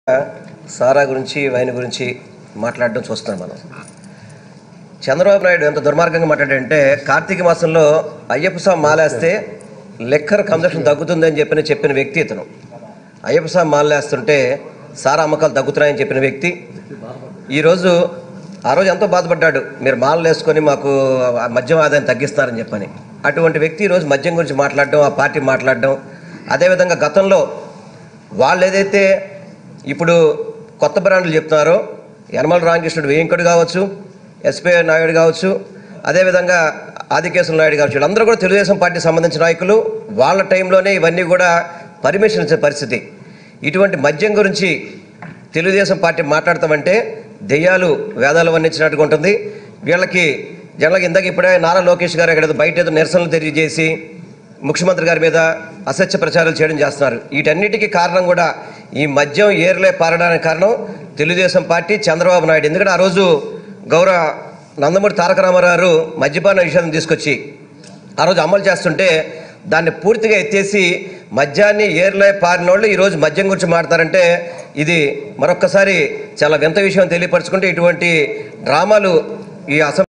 సారా గురించి వైన్ గురించి మాట్లాడడం చూస్తున్నాం మనం చంద్రబాబు నాయుడు ఎంత దుర్మార్గంగా మాట్లాడంటే కార్తీక మాసంలో అయ్యప్ప స్వామి మాలేస్తే లెక్కర్ కన్జప్షన్ తగ్గుతుందని చెప్పిన చెప్పిన వ్యక్తి ఇతను అయ్యప్ప స్వామి మాలేస్తుంటే సారా అమ్మకాలు తగ్గుతున్నాయని చెప్పిన వ్యక్తి ఈరోజు ఆ రోజు ఎంతో బాధపడ్డాడు మీరు మాలలు వేసుకొని మాకు ఆ మద్యం ఆదాయం తగ్గిస్తారని చెప్పని అటువంటి వ్యక్తి ఈరోజు మద్యం గురించి మాట్లాడడం ఆ పార్టీ మాట్లాడడం అదేవిధంగా గతంలో వాళ్ళు ఏదైతే ఇప్పుడు కొత్త బ్రాండ్లు చెప్తున్నారో యనమల రామకృష్ణుడు వేయింకుడు కావచ్చు ఎస్పీ నాయుడు కావచ్చు అదేవిధంగా ఆదికేశ్వర నాయుడు కావచ్చు వీళ్ళందరూ కూడా తెలుగుదేశం పార్టీ సంబంధించిన నాయకులు వాళ్ళ టైంలోనే ఇవన్నీ కూడా పర్మిషన్ ఇచ్చే పరిస్థితి ఇటువంటి మద్యం గురించి తెలుగుదేశం పార్టీ మాట్లాడతామంటే దెయ్యాలు వేదాలు వర్ణించినట్టుగా ఉంటుంది వీళ్ళకి జనరల్గా ఇందాక ఇప్పుడే నారా లోకేష్ గారు ఇక్కడ బయట ఏదో నిరసనలు తెలియజేసి ముఖ్యమంత్రి గారి మీద అసత్య ప్రచారాలు చేయడం చేస్తున్నారు వీటన్నిటికీ కారణం కూడా ఈ మద్యం ఏర్లే పారడానికి కారణం తెలుగుదేశం పార్టీ చంద్రబాబు నాయుడు ఎందుకంటే ఆ రోజు గౌరవ నందమూరి తారక రామారావు గారు మద్యపాన నిషేధం తీసుకొచ్చి ఆ రోజు అమలు చేస్తుంటే దాన్ని పూర్తిగా ఎత్తేసి మద్యాన్ని ఏర్లే పారిన వాళ్ళు ఈరోజు మద్యం గురించి మాట్లాడారంటే ఇది మరొక్కసారి చాలా వింత విషయం తెలియపరచుకుంటే ఇటువంటి డ్రామాలు ఈ అసెంబ్లీ